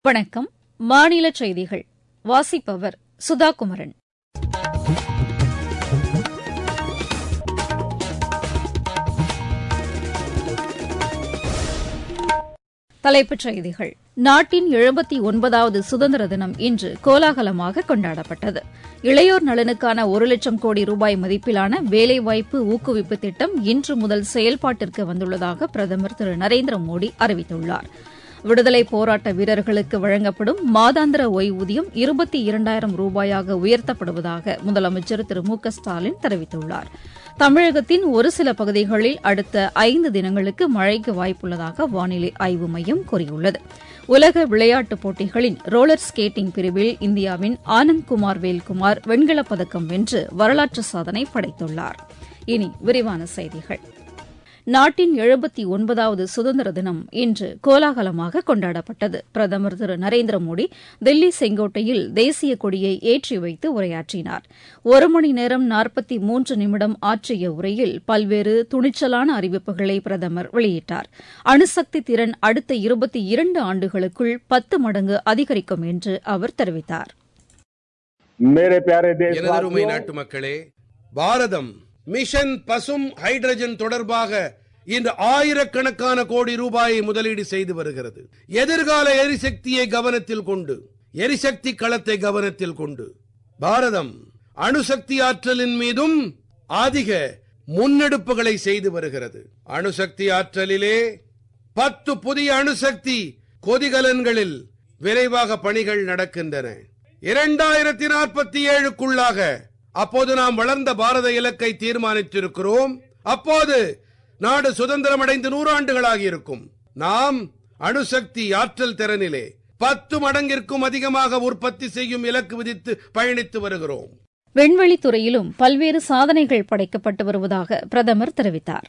வணக்கம் மாநில செய்திகள் வாசிப்பவர் சுதா குமரன் தலைப்புச் செய்திகள் நாட்டின் எழுபத்தி ஒன்பதாவது சுதந்திர தினம் இன்று கோலாகலமாக கொண்டாடப்பட்டது இளையோர் நலனுக்கான ஒரு லட்சம் கோடி ரூபாய் மதிப்பிலான வேலைவாய்ப்பு ஊக்குவிப்பு திட்டம் இன்று முதல் செயல்பாட்டிற்கு வந்துள்ளதாக பிரதமர் திரு நரேந்திர மோடி அறிவித்துள்ளார் விடுதலை போராட்ட வீரர்களுக்கு வழங்கப்படும் மாதாந்திர ஓய்வூதியம் இருபத்தி இரண்டாயிரம் ரூபாயாக உயர்த்தப்படுவதாக முதலமைச்சர் திரு மு க ஸ்டாலின் தெரிவித்துள்ளார் தமிழகத்தின் ஒரு சில பகுதிகளில் அடுத்த ஐந்து தினங்களுக்கு மழைக்கு வாய்ப்புள்ளதாக வானிலை ஆய்வு மையம் கூறியுள்ளது உலக விளையாட்டுப் போட்டிகளின் ரோலர் ஸ்கேட்டிங் பிரிவில் இந்தியாவின் ஆனந்த் குமார் வேல்குமார் வெண்கலப் பதக்கம் வென்று வரலாற்று சாதனை படைத்துள்ளார் இனி விரிவான செய்திகள் நாட்டின் எழுபத்தி ஒன்பதாவது சுதந்திர தினம் இன்று கோலாகலமாக கொண்டாடப்பட்டது பிரதமர் திரு நரேந்திர மோடி தில்லி செங்கோட்டையில் தேசிய கொடியை ஏற்றி வைத்து உரையாற்றினார் ஒரு மணி நேரம் நாற்பத்தி மூன்று நிமிடம் ஆற்றிய உரையில் பல்வேறு துணிச்சலான அறிவிப்புகளை பிரதமர் வெளியிட்டார் அணுசக்தி திறன் அடுத்த இருபத்தி இரண்டு ஆண்டுகளுக்குள் பத்து மடங்கு அதிகரிக்கும் என்று அவர் தெரிவித்தார் எனதருமை நாட்டு மக்களே பாரதம் மிஷன் பசும் ஹைட்ரஜன் தொடர்பாக இன்று ஆயிரக்கணக்கான கோடி ரூபாயை முதலீடு செய்து வருகிறது எதிர்கால எரிசக்தியை கவனத்தில் கொண்டு எரிசக்தி களத்தை கவனத்தில் கொண்டு பாரதம் அணுசக்தி ஆற்றலின் மீதும் அதிக முன்னெடுப்புகளை செய்து வருகிறது அணுசக்தி ஆற்றலிலே பத்து புதிய அணுசக்தி கொதிகலன்களில் விரைவாக பணிகள் நடக்கின்றன இரண்டாயிரத்தி நாற்பத்தி ஏழுக்குள்ளாக அப்போது நாம் வளர்ந்த பாரத இலக்கை தீர்மானித்திருக்கிறோம் அப்போது நாடு சுதந்திரம் அடைந்து நூறாண்டுகளாகி இருக்கும் நாம் அணுசக்தி ஆற்றல் திறனிலே பத்து மடங்கிற்கும் அதிகமாக உற்பத்தி செய்யும் இலக்கு விதித்து பயணித்து வருகிறோம் விண்வெளித்துறையிலும் பல்வேறு சாதனைகள் படைக்கப்பட்டு வருவதாக பிரதமர் தெரிவித்தார்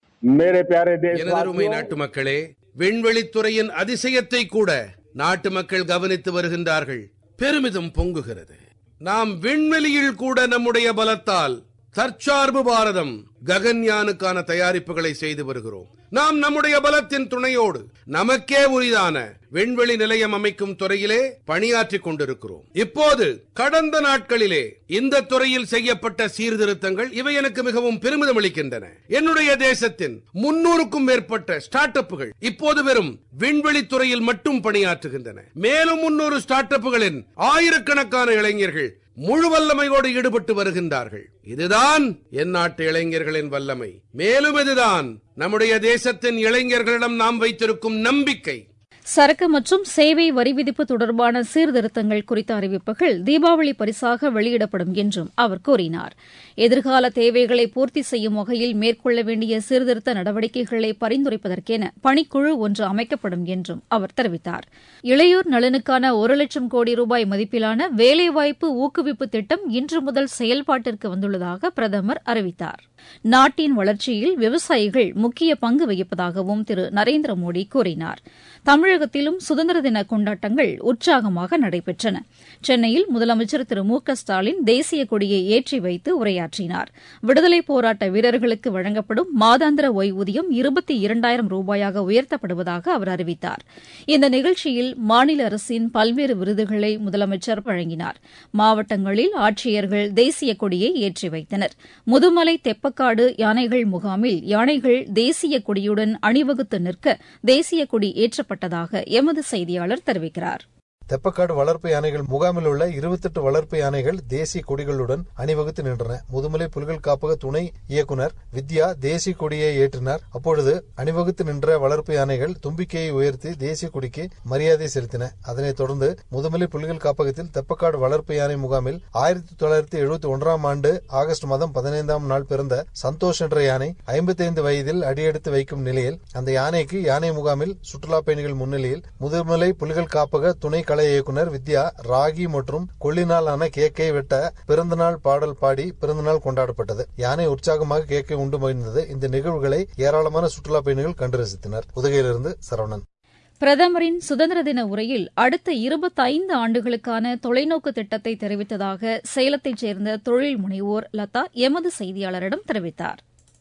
எனதருமை நாட்டு மக்களே விண்வெளித்துறையின் அதிசயத்தை கூட நாட்டு மக்கள் கவனித்து வருகின்றார்கள் பெருமிதம் பொங்குகிறது நாம் விண்வெளியில் கூட நம்முடைய பலத்தால் தற்சார்பு பாரதம் ககன்யானுக்கான தயாரிப்புகளை செய்து வருகிறோம் நாம் நம்முடைய பலத்தின் துணையோடு நமக்கே உரிதான விண்வெளி நிலையம் அமைக்கும் துறையிலே பணியாற்றிக் கொண்டிருக்கிறோம் இப்போது கடந்த நாட்களிலே இந்த துறையில் செய்யப்பட்ட சீர்திருத்தங்கள் இவை எனக்கு மிகவும் பெருமிதம் அளிக்கின்றன என்னுடைய தேசத்தின் முன்னூறுக்கும் மேற்பட்ட ஸ்டார்ட் அப்புகள் இப்போது வெறும் விண்வெளி துறையில் மட்டும் பணியாற்றுகின்றன மேலும் முன்னூறு ஸ்டார்ட் அப்புகளின் ஆயிரக்கணக்கான இளைஞர்கள் முழு வல்லமையோடு ஈடுபட்டு வருகின்றார்கள் இதுதான் என் நாட்டு இளைஞர்களின் வல்லமை மேலும் இதுதான் நம்முடைய தேசத்தின் இளைஞர்களிடம் நாம் வைத்திருக்கும் நம்பிக்கை சரக்கு மற்றும் சேவை வரி விதிப்பு தொடர்பான சீர்திருத்தங்கள் குறித்த அறிவிப்புகள் தீபாவளி பரிசாக வெளியிடப்படும் என்றும் அவர் கூறினார் எதிர்கால தேவைகளை பூர்த்தி செய்யும் வகையில் மேற்கொள்ள வேண்டிய சீர்திருத்த நடவடிக்கைகளை பரிந்துரைப்பதற்கென பணிக்குழு ஒன்று அமைக்கப்படும் என்றும் அவர் தெரிவித்தார் இளையோர் நலனுக்கான ஒரு லட்சம் கோடி ரூபாய் மதிப்பிலான வேலைவாய்ப்பு ஊக்குவிப்பு திட்டம் இன்று முதல் செயல்பாட்டிற்கு வந்துள்ளதாக பிரதமர் அறிவித்தார் நாட்டின் வளர்ச்சியில் விவசாயிகள் முக்கிய பங்கு வகிப்பதாகவும் திரு நரேந்திர மோடி கூறினார் தமிழகத்திலும் சுதந்திர தின கொண்டாட்டங்கள் உற்சாகமாக நடைபெற்றன சென்னையில் முதலமைச்சர் திரு மு க ஸ்டாலின் தேசிய கொடியை ஏற்றி வைத்து உரையாற்றினார் விடுதலை போராட்ட வீரர்களுக்கு வழங்கப்படும் மாதாந்திர ஓய்வூதியம் இருபத்தி இரண்டாயிரம் ரூபாயாக உயர்த்தப்படுவதாக அவர் அறிவித்தார் இந்த நிகழ்ச்சியில் மாநில அரசின் பல்வேறு விருதுகளை முதலமைச்சர் வழங்கினார் மாவட்டங்களில் ஆட்சியர்கள் தேசிய கொடியை ஏற்றி வைத்தனர் முதுமலை தெப்பக்காடு யானைகள் முகாமில் யானைகள் தேசிய கொடியுடன் அணிவகுத்து நிற்க தேசிய கொடி ஏற்றப்பட்டதாக எமது செய்தியாளர் தெரிவிக்கிறார் தெப்பக்காடு வளர்ப்பு யானைகள் முகாமில் உள்ள இருபத்தெட்டு வளர்ப்பு யானைகள் தேசிய கொடிகளுடன் அணிவகுத்து நின்றன முதுமலை புலிகள் காப்பக துணை இயக்குநர் வித்யா தேசிய கொடியை ஏற்றினார் அப்பொழுது அணிவகுத்து நின்ற வளர்ப்பு யானைகள் தும்பிக்கையை உயர்த்தி தேசிய கொடிக்கு மரியாதை செலுத்தின அதனைத் தொடர்ந்து முதுமலை புலிகள் காப்பகத்தில் தெப்பக்காடு வளர்ப்பு யானை முகாமில் ஆயிரத்தி தொள்ளாயிரத்தி எழுபத்தி ஒன்றாம் ஆண்டு ஆகஸ்ட் மாதம் பதினைந்தாம் நாள் பிறந்த சந்தோஷ் என்ற யானை ஐம்பத்தைந்து வயதில் அடியெடுத்து வைக்கும் நிலையில் அந்த யானைக்கு யானை முகாமில் சுற்றுலா பயணிகள் முன்னிலையில் முதுமலை புலிகள் காப்பக துணை கலை இயக்குநர் வித்யா ராகி மற்றும் கொள்ளினாலான கேக்கை வெட்ட பிறந்தநாள் பாடல் பாடி பிறந்தநாள் கொண்டாடப்பட்டது யானை உற்சாகமாக கேக்கை உண்டு மகிழ்ந்தது இந்த நிகழ்வுகளை ஏராளமான சுற்றுலா பயணிகள் கண்டு ரசித்தனர் உதகையிலிருந்து சரவணன் பிரதமரின் சுதந்திர தின உரையில் அடுத்த இருபத்தைந்து ஆண்டுகளுக்கான தொலைநோக்கு திட்டத்தை தெரிவித்ததாக சேலத்தைச் சேர்ந்த தொழில் முனைவோர் லதா எமது செய்தியாளரிடம் தெரிவித்தார்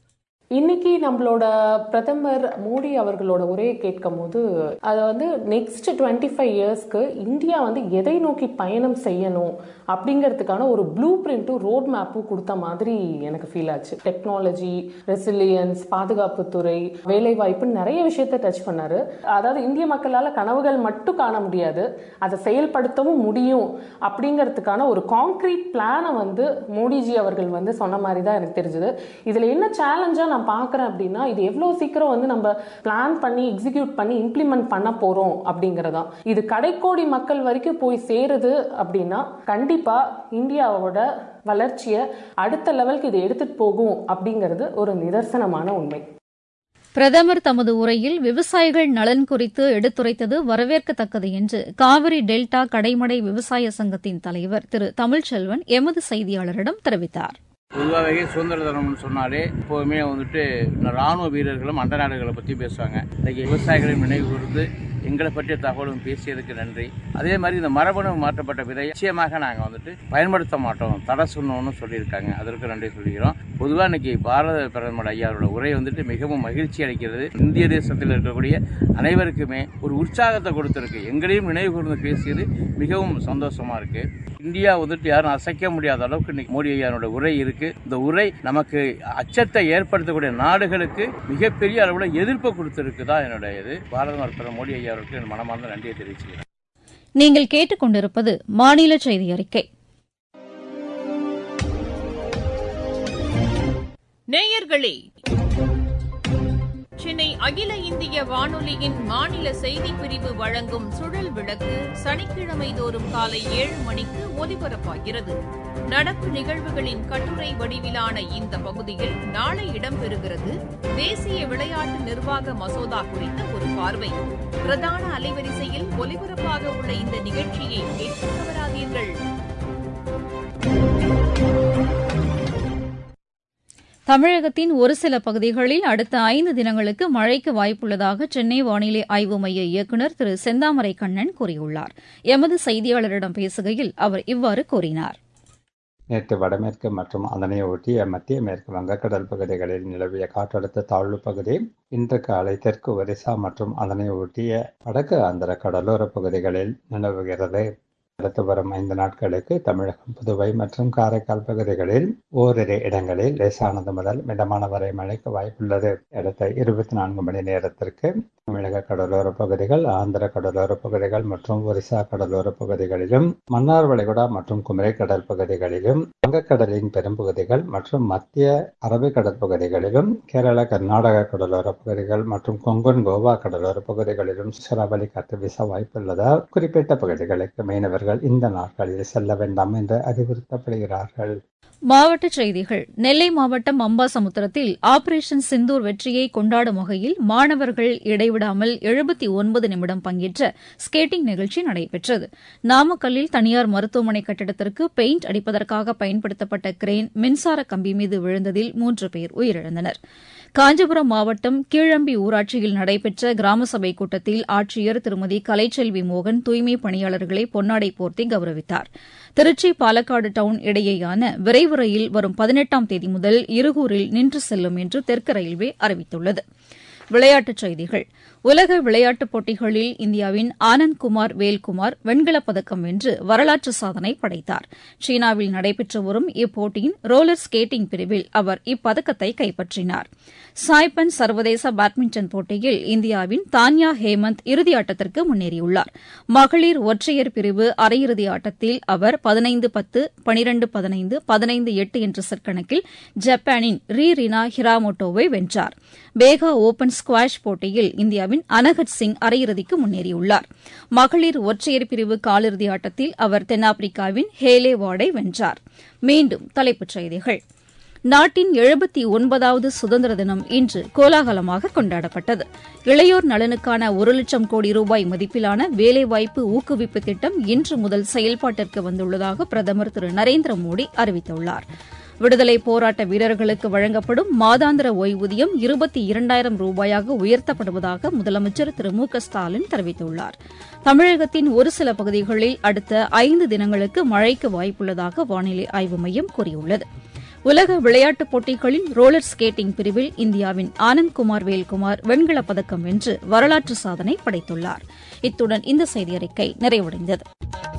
இன்னைக்கு நம்மளோட பிரதமர் மோடி அவர்களோட உரையை கேட்கும் போது அதை வந்து நெக்ஸ்ட் டுவெண்ட்டி ஃபைவ் இயர்ஸ்க்கு இந்தியா வந்து எதை நோக்கி பயணம் செய்யணும் அப்படிங்கிறதுக்கான ஒரு ப்ளூ பிரிண்ட்டும் ரோட் மேப்பும் கொடுத்த மாதிரி எனக்கு ஃபீல் ஆச்சு டெக்னாலஜி ரெசிலியன்ஸ் பாதுகாப்புத்துறை வேலைவாய்ப்பு நிறைய விஷயத்த டச் பண்ணாரு அதாவது இந்திய மக்களால் கனவுகள் மட்டும் காண முடியாது அதை செயல்படுத்தவும் முடியும் அப்படிங்கிறதுக்கான ஒரு கான்கிரீட் பிளானை வந்து மோடிஜி அவர்கள் வந்து சொன்ன மாதிரி தான் எனக்கு தெரிஞ்சது இதில் என்ன சேலஞ்சாக நான் பார்க்குறேன் அப்படின்னா இது எவ்வளோ சீக்கிரம் வந்து நம்ம பிளான் பண்ணி எக்ஸிக்யூட் பண்ணி இம்ப்ளிமெண்ட் பண்ண போகிறோம் அப்படிங்கிறதான் இது கடைக்கோடி மக்கள் வரைக்கும் போய் சேருது அப்படின்னா கண்டிப்பாக இந்தியாவோட வளர்ச்சியை அடுத்த லெவலுக்கு இது எடுத்துகிட்டு போகும் அப்படிங்கிறது ஒரு நிதர்சனமான உண்மை பிரதமர் தமது உரையில் விவசாயிகள் நலன் குறித்து எடுத்துரைத்தது வரவேற்கத்தக்கது என்று காவிரி டெல்டா கடைமடை விவசாய சங்கத்தின் தலைவர் திரு தமிழ்ச்செல்வன் எமது செய்தியாளரிடம் தெரிவித்தார் பொதுவாகவே சுதந்திர தினம்னு சொன்னாலே எப்போதுமே வந்துட்டு இந்த ராணுவ வீரர்களும் அண்ட நாடுகளை பற்றி பேசுவாங்க இன்னைக்கு விவசாயிகளையும் நினைவு கூர்ந்து எங்களை பற்றிய தகவலும் பேசியதுக்கு நன்றி அதே மாதிரி இந்த மரபணு மாற்றப்பட்ட விதை நிச்சயமாக நாங்கள் வந்துட்டு பயன்படுத்த மாட்டோம் தடை சொன்னோம்னு சொல்லியிருக்காங்க அதற்கு நன்றி சொல்லிக்கிறோம் பொதுவாக இன்னைக்கு பாரத பிரதமர் ஐயாவோட உரை வந்துட்டு மிகவும் மகிழ்ச்சி அளிக்கிறது இந்திய தேசத்தில் இருக்கக்கூடிய அனைவருக்குமே ஒரு உற்சாகத்தை கொடுத்திருக்கு எங்களையும் நினைவு கூர்ந்து பேசியது மிகவும் சந்தோஷமா இருக்கு இந்தியா வந்துட்டு யாரும் அசைக்க முடியாத அளவுக்கு இன்னைக்கு மோடி ஐயானோட உரை இருக்கு இந்த உரை நமக்கு அச்சத்தை ஏற்படுத்தக்கூடிய நாடுகளுக்கு மிகப்பெரிய அளவில் எதிர்ப்பு கொடுத்திருக்கு தான் என்னுடைய இது பாரத பிரதமர் மோடி ஐயா அவருக்கு என் மனமார்ந்த நன்றியை தெரிவிச்சுக்கிறேன் நீங்கள் கேட்டுக்கொண்டிருப்பது மாநில செய்தி அறிக்கை நேயர்களே சென்னை அகில இந்திய வானொலியின் மாநில செய்திப் பிரிவு வழங்கும் சுழல் விளக்கு சனிக்கிழமை தோறும் காலை ஏழு மணிக்கு ஒலிபரப்பாகிறது நடப்பு நிகழ்வுகளின் கட்டுரை வடிவிலான இந்த பகுதியில் நாளை இடம்பெறுகிறது தேசிய விளையாட்டு நிர்வாக மசோதா குறித்த ஒரு பார்வை பிரதான அலைவரிசையில் ஒலிபரப்பாக உள்ள இந்த நிகழ்ச்சியை கேட்க தவறாதீர்கள் தமிழகத்தின் ஒரு சில பகுதிகளில் அடுத்த ஐந்து தினங்களுக்கு மழைக்கு வாய்ப்புள்ளதாக சென்னை வானிலை ஆய்வு மைய இயக்குநர் திரு செந்தாமரை கண்ணன் கூறியுள்ளார் எமது செய்தியாளரிடம் பேசுகையில் அவர் இவ்வாறு கூறினார் நேற்று வடமேற்கு மற்றும் அதனை ஒட்டிய மத்திய மேற்கு வங்கக்கடல் பகுதிகளில் நிலவிய காற்றழுத்த தாழ்வு பகுதி இன்று காலை தெற்கு ஒரிசா மற்றும் அதனை ஒட்டிய வடக்கு ஆந்திர கடலோர பகுதிகளில் நிலவுகிறது அடுத்து வரும் ஐந்து நாட்களுக்கு தமிழகம் புதுவை மற்றும் காரைக்கால் பகுதிகளில் ஓரிரு இடங்களில் லேசானது முதல் மிதமான வரை மழைக்கு வாய்ப்புள்ளது அடுத்த இருபத்தி நான்கு மணி நேரத்திற்கு தமிழக கடலோர பகுதிகள் ஆந்திர கடலோர பகுதிகள் மற்றும் ஒரிசா கடலோர பகுதிகளிலும் மன்னார் வளைகுடா மற்றும் குமரி கடல் பகுதிகளிலும் வங்கக்கடலின் பெரும்பகுதிகள் மற்றும் மத்திய அரபிக்கடல் பகுதிகளிலும் கேரள கர்நாடக கடலோர பகுதிகள் மற்றும் கொங்கன் கோவா கடலோர பகுதிகளிலும் சூறாவளி காற்று வீச வாய்ப்புள்ளதால் குறிப்பிட்ட பகுதிகளுக்கு மீனவர்கள் இந்த நாட்களில் செல்ல வேண்டாம் என்று அறிவுறுத்தப்படுகிறார்கள் மாவட்டச் செய்திகள் நெல்லை மாவட்டம் அம்பாசமுத்திரத்தில் ஆபரேஷன் சிந்தூர் வெற்றியை கொண்டாடும் வகையில் மாணவர்கள் இடைவிடாமல் எழுபத்தி ஒன்பது நிமிடம் பங்கேற்ற ஸ்கேட்டிங் நிகழ்ச்சி நடைபெற்றது நாமக்கல்லில் தனியார் மருத்துவமனை கட்டிடத்திற்கு பெயிண்ட் அடிப்பதற்காக பயன்படுத்தப்பட்ட கிரேன் மின்சார கம்பி மீது விழுந்ததில் மூன்று பேர் உயிரிழந்தனர் காஞ்சிபுரம் மாவட்டம் கீழம்பி ஊராட்சியில் நடைபெற்ற கிராம சபை கூட்டத்தில் ஆட்சியர் திருமதி கலைச்செல்வி மோகன் தூய்மை பணியாளர்களை பொன்னாடை போர்த்தி கௌரவித்தார் திருச்சி பாலக்காடு டவுன் இடையேயான விரைவு ரயில் வரும் பதினெட்டாம் தேதி முதல் இருகூரில் நின்று செல்லும் என்று தெற்கு ரயில்வே அறிவித்துள்ளது விளையாட்டுச் செய்திகள் உலக விளையாட்டுப் போட்டிகளில் இந்தியாவின் ஆனந்த் குமார் வேல்குமார் வெண்கலப் பதக்கம் வென்று வரலாற்று சாதனை படைத்தார் சீனாவில் நடைபெற்று வரும் இப்போட்டியின் ரோலர் ஸ்கேட்டிங் பிரிவில் அவர் இப்பதக்கத்தை கைப்பற்றினார் சாய்பன் சர்வதேச பேட்மிண்டன் போட்டியில் இந்தியாவின் தான்யா ஹேமந்த் இறுதியாட்டத்திற்கு முன்னேறியுள்ளார் மகளிர் ஒற்றையர் பிரிவு அரையிறுதி ஆட்டத்தில் அவர் பதினைந்து பத்து பனிரண்டு பதினைந்து பதினைந்து எட்டு என்ற செட் கணக்கில் ஜப்பானின் ரீ ரினா ஹிராமோட்டோவை வென்றார் பேகா ஓபன் ஸ்குவாஷ் போட்டியில் இந்தியாவின் அனகட் சிங் அரையிறுதிக்கு முன்னேறியுள்ளார் மகளிர் ஒற்றையர் பிரிவு காலிறுதி ஆட்டத்தில் அவர் தென்னாப்பிரிக்காவின் ஹேலே வார்டை வென்றார் மீண்டும் தலைப்புச் செய்திகள் நாட்டின் எழுபத்தி ஒன்பதாவது சுதந்திர தினம் இன்று கோலாகலமாக கொண்டாடப்பட்டது இளையோர் நலனுக்கான ஒரு லட்சம் கோடி ரூபாய் மதிப்பிலான வேலைவாய்ப்பு ஊக்குவிப்பு திட்டம் இன்று முதல் செயல்பாட்டிற்கு வந்துள்ளதாக பிரதமர் திரு நரேந்திர மோடி அறிவித்துள்ளார் விடுதலை போராட்ட வீரர்களுக்கு வழங்கப்படும் மாதாந்திர ஓய்வூதியம் இருபத்தி இரண்டாயிரம் ரூபாயாக உயர்த்தப்படுவதாக முதலமைச்சர் திரு மு க ஸ்டாலின் தெரிவித்துள்ளார் தமிழகத்தின் ஒரு சில பகுதிகளில் அடுத்த ஐந்து தினங்களுக்கு மழைக்கு வாய்ப்புள்ளதாக வானிலை ஆய்வு மையம் கூறியுள்ளது உலக விளையாட்டுப் போட்டிகளில் ரோலர் ஸ்கேட்டிங் பிரிவில் இந்தியாவின் ஆனந்த்குமார் வேல்குமார் வெண்கலப் பதக்கம் வென்று வரலாற்று சாதனை படைத்துள்ளார் இத்துடன் இந்த செய்தியறிக்கை நிறைவடைந்தது